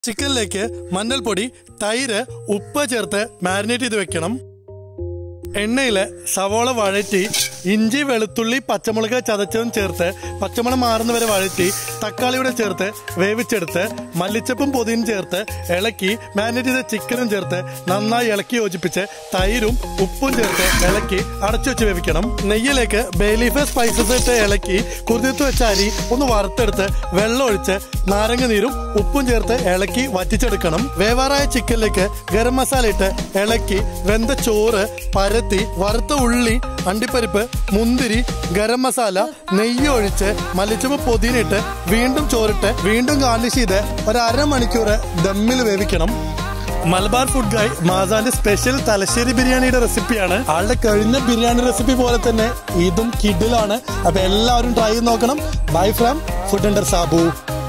ചിക്കനിലേക്ക് മഞ്ഞൾപ്പൊടി തൈര് ഉപ്പ് ചേർത്ത് മാരിനേറ്റ് ചെയ്ത് വെക്കണം എണ്ണയില് സവോള വഴറ്റി ഇഞ്ചി വെളുത്തുള്ളി പച്ചമുളക് ചതച്ചതും ചേർത്ത് പച്ചമുളക് മാറുന്ന വരെ വഴറ്റി തക്കാളിയുടെ ചേർത്ത് വേവിച്ചെടുത്ത് മല്ലിച്ചപ്പും പൊതിയും ചേർത്ത് ഇളക്കി മാരിനേറ്റ് ചെയ്ത ചിക്കനും ചേർത്ത് നന്നായി ഇളക്കി യോജിപ്പിച്ച് തൈരും ഉപ്പും ചേർത്ത് ഇളക്കി അടച്ചു വെച്ച് വേവിക്കണം നെയ്യിലേക്ക് ബേലീഫ് സ്പൈസസ് ഇട്ട് ഇളക്കി കുതിർത്ത് വെച്ച അരി ഒന്ന് വറുത്തെടുത്ത് വെള്ളം ഒഴിച്ച് നാരങ്ങ നീരും ഉപ്പും ചേർത്ത് ഇളക്കി വറ്റിച്ചെടുക്കണം വേവാറായ ചിക്കനിലേക്ക് ഗരം മസാല ഇട്ട് ഇളക്കി വെന്ത ചോറ് പരത്തി വറുത്ത ഉള്ളി അണ്ടിപ്പരിപ്പ് മുന്തിരി ഗരം മസാല നെയ്യ് ഒഴിച്ച് മല്ലിച്ചപ്പ് പൊതിനിട്ട് വീണ്ടും ചോറിട്ട് വീണ്ടും ഗാർണിഷ് ചെയ്ത് ഒരു അരമണിക്കൂർ ദമ്മിൽ വേവിക്കണം മലബാർ ഫുഡ് ഗായ് മാസാന്റെ സ്പെഷ്യൽ തലശ്ശേരി ബിരിയാണിയുടെ റെസിപ്പിയാണ് ആളുടെ കഴിഞ്ഞ ബിരിയാണി റെസിപ്പി പോലെ തന്നെ ഇതും കിഡിലാണ് അപ്പൊ എല്ലാവരും ട്രൈ ചെയ്ത് നോക്കണം bye from food under Sabu